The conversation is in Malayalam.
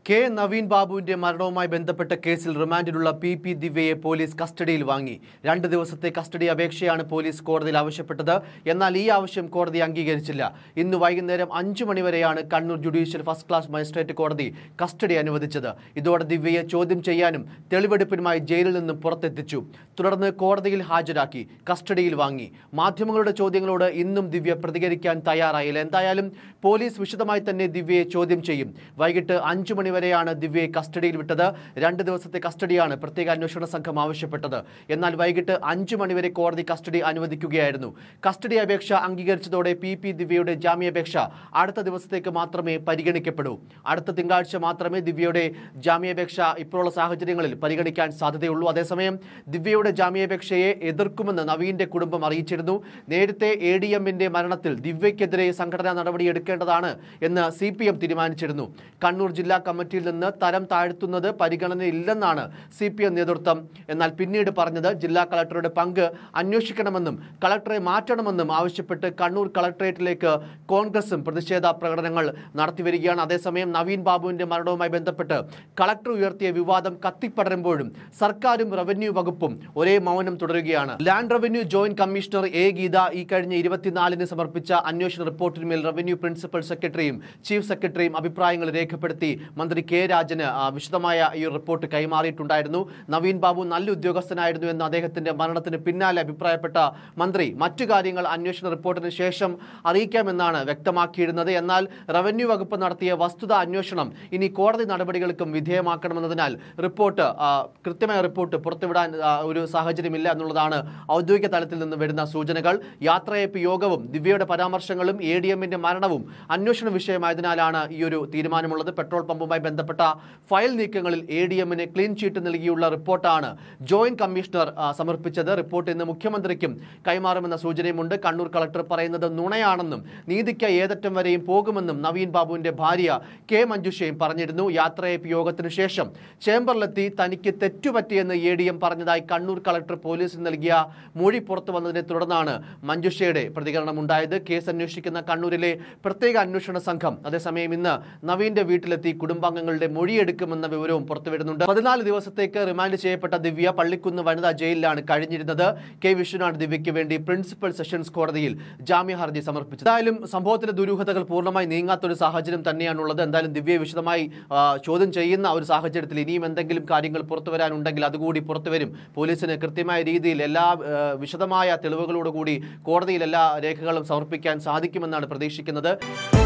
കെ നവീൻ ബാബുവിന്റെ മരണവുമായി ബന്ധപ്പെട്ട കേസിൽ റിമാൻഡിലുള്ള പി പി ദിവ്യയെ പോലീസ് കസ്റ്റഡിയിൽ വാങ്ങി രണ്ട് ദിവസത്തെ കസ്റ്റഡി അപേക്ഷയാണ് പോലീസ് കോടതിയിൽ ആവശ്യപ്പെട്ടത് എന്നാൽ ഈ ആവശ്യം കോടതി അംഗീകരിച്ചില്ല ഇന്ന് വൈകുന്നേരം അഞ്ചു മണിവരെയാണ് Kannur judicial first class magistrate കോടതി കസ്റ്റഡി അനുവദിച്ചത് ഇതോടെ ദിവ്യയെ ചോദ്യം ചെയ്യാനും തെളിവെടുപ്പിനുമായി ജയിലിൽ നിന്നും പുറത്തെത്തിച്ചു തുടർന്ന് കോടതിയിൽ ഹാജരാക്കി കസ്റ്റഡിയിൽ വാങ്ങി മാധ്യമങ്ങളുടെ ചോദ്യങ്ങളോട് ഇന്നും ദിവ്യ പ്രതികരിക്കാൻ തയ്യാറായില്ല എന്തായാലും പോലീസ് വിശദമായി തന്നെ ദിവ്യയെ ചോദ്യം ചെയ്യും വൈകിട്ട് അഞ്ചു മണിവരെയാണ് ദിവ്യയെ കസ്റ്റഡിയിൽ വിട്ടത് രണ്ട് ദിവസത്തെ കസ്റ്റഡിയാണ് പ്രത്യേക അന്വേഷണ സംഘം ആവശ്യപ്പെട്ടത് എന്നാൽ വൈകിട്ട് അഞ്ചു മണിവരെ കോടതി കസ്റ്റഡി അനുവദിക്കുകയായിരുന്നു കസ്റ്റഡി അപേക്ഷ അംഗീകരിച്ചതോടെ പി പി ദിവ്യയുടെ ജാമ്യാപേക്ഷ അടുത്ത ദിവസത്തേക്ക് മാത്രമേ പരിഗണിക്കപ്പെടൂ അടുത്ത തിങ്കളാഴ്ച മാത്രമേ ദിവ്യയുടെ ജാമ്യാപേക്ഷ ഇപ്പോഴുള്ള സാഹചര്യങ്ങളിൽ പരിഗണിക്കാൻ സാധ്യതയുള്ളൂ അതേസമയം ദിവ്യയുടെ ജാമ്യാപേക്ഷയെ എതിർക്കുമെന്ന് നവീന്റെ കുടുംബം അറിയിച്ചിരുന്നു നേരത്തെ എ ഡി എമ്മിന്റെ മരണത്തിൽ ദിവ്യക്കെതിരെ സംഘടനാ നടപടി എടുക്കേണ്ടതാണ് എന്ന് സി പി എം തീരുമാനിച്ചിരുന്നു കണ്ണൂർ ജില്ലാ കമ്മിറ്റിയിൽ നിന്ന് തരം താഴ്ത്തുന്നത് പരിഗണനയില്ലെന്നാണ് സി പി എം നേതൃത്വം എന്നാൽ പിന്നീട് പറഞ്ഞത് ജില്ലാ കളക്ടറുടെ പങ്ക് അന്വേഷിക്കണമെന്നും കളക്ടറെ മാറ്റണമെന്നും ആവശ്യപ്പെട്ട് കണ്ണൂർ കളക്ടറേറ്റിലേക്ക് കോൺഗ്രസും പ്രതിഷേധ പ്രകടനങ്ങൾ നടത്തിവരികയാണ് അതേസമയം നവീൻ ബാബുവിന്റെ മരണവുമായി ബന്ധപ്പെട്ട് കളക്ടർ ഉയർത്തിയ വിവാദം കത്തിപ്പടരുമ്പോഴും സർക്കാരും റവന്യൂ വകുപ്പും ഒരേ മൗനം തുടരുകയാണ് land revenue joint commissioner A Geetha ഈ കഴിഞ്ഞ ഇരുപത്തിനാലിന് സമർപ്പിച്ച അന്വേഷണ റിപ്പോർട്ടിന്മേൽ റവന്യൂ പ്രിൻസിപ്പൽ സെക്രട്ടറിയും ചീഫ് സെക്രട്ടറിയും അഭിപ്രായങ്ങൾ രേഖപ്പെടുത്തി മന്ത്രി കെ രാജന് ആ, വിശദമായ ഈ റിപ്പോർട്ട് കൈമാറിയിട്ടുണ്ടായിരുന്നു നവീൻ ബാബു നല്ല ഉദ്യോഗസ്ഥനായിരുന്നു എന്ന് അദ്ദേഹത്തിന്റെ മരണത്തിന് പിന്നാലെ അഭിപ്രായപ്പെട്ട മന്ത്രി മറ്റു കാര്യങ്ങൾ അന്വേഷണ റിപ്പോർട്ടിന് ശേഷം അറിയിക്കാമെന്നാണ് വ്യക്തമാക്കിയിരുന്നത് എന്നാൽ റവന്യൂ വകുപ്പ് നടത്തിയ വസ്തുത അന്വേഷണം ഇനി കോടതി നടപടികൾക്കും വിധേയമാക്കണമെന്നതിനാൽ റിപ്പോർട്ട് ആ, കൃത്യമായ റിപ്പോർട്ട് പുറത്തുവിടാൻ ആ, ഒരു സാഹചര്യമില്ല എന്നുള്ളതാണ് ഔദ്യോഗിക തലത്തിൽ നിന്ന് വരുന്ന സൂചനകൾ യാത്രയപ്പ് യോഗവും ദിവ്യയുടെ പരാമർശങ്ങളും എ ഡി എമ്മിന്റെ മരണവും അന്വേഷണ വിഷയമായതിനാലാണ് ഈ ഒരു തീരുമാനമുള്ളത് പെട്രോൾ പമ്പുമായി ബന്ധപ്പെട്ട ഫയൽ നീക്കങ്ങളിൽ എ ഡി എമ്മിന് ക്ലീൻ ചീറ്റ് നൽകിയുള്ള റിപ്പോർട്ടാണ് ജോയിന്റ് കമ്മീഷണർ ആ, സമർപ്പിച്ചത് റിപ്പോർട്ട് ഇന്ന് മുഖ്യമന്ത്രിക്കും കൈമാറുമെന്ന സൂചനയുമുണ്ട് കണ്ണൂർ കളക്ടർ പറയുന്നത് നുണയാണെന്നും നീതിക്ക് ഏതറ്റം വരെയും പോകുമെന്നും നവീൻ ബാബുവിന്റെ ഭാര്യ കെ മഞ്ജുഷയും പറഞ്ഞിരുന്നു യാത്രയപ്പ് യോഗത്തിനു ശേഷം ചേംബറിലെത്തി തനിക്ക് തെറ്റുപറ്റിയെന്ന് എ ഡി എം പറഞ്ഞതായി കണ്ണൂർ കളക്ടർ പോലീസിന് നൽകിയ മൊഴി പുറത്തു വന്നതിനെ തുടർന്നാണ് മഞ്ജുഷയുടെ പ്രതികരണം ഉണ്ടായത് കേസ് അന്വേഷിക്കുന്ന കണ്ണൂരിലെ പ്രത്യേക അന്വേഷണ സംഘം അതേസമയം ഇന്ന് നവീന്റെ വീട്ടിലെത്തി കുടുംബാംഗങ്ങളുടെ മൊഴിയെടുക്കുമെന്ന വിവരവും പുറത്തുവിടുന്നുണ്ട് പതിനാല് ദിവസത്തേക്ക് റിമാൻഡ് ചെയ്യപ്പെട്ട ദിവ്യ പള്ളിക്കുന്ന് വനിതാ ജയിലിലാണ് കഴിഞ്ഞിരുന്നത് കെ വിശ്വനാഥ് ദിവ്യയ്ക്ക് വേണ്ടി പ്രിൻസിപ്പൽ സെഷൻസ് കോടതിയിൽ ജാമ്യ ഹർജി സമർപ്പിച്ചു എന്തായാലും സംഭവത്തിലെ ദുരൂഹതകൾ പൂർണ്ണമായി നീങ്ങാത്തൊരു സാഹചര്യം തന്നെയാണുള്ളത് എന്തായാലും ദിവ്യയെ വിശദമായി ആ, ചോദ്യം ചെയ്യുന്ന ഒരു സാഹചര്യത്തിൽ ഇനിയും എന്തെങ്കിലും കാര്യങ്ങൾ പുറത്തു വരാനുണ്ടെങ്കിൽ അതുകൂടി പുറത്തു വരും പോലീസിന് കൃത്യമായ രീതിയിൽ എല്ലാ ആ, വിശദമായ തെളിവുകളോടുകൂടി കോടതിയിൽ എല്ലാ രേഖകളും സമർപ്പിക്കാൻ സാധിക്കുമെന്നാണ് പ്രതീക്ഷിക്കുന്നത്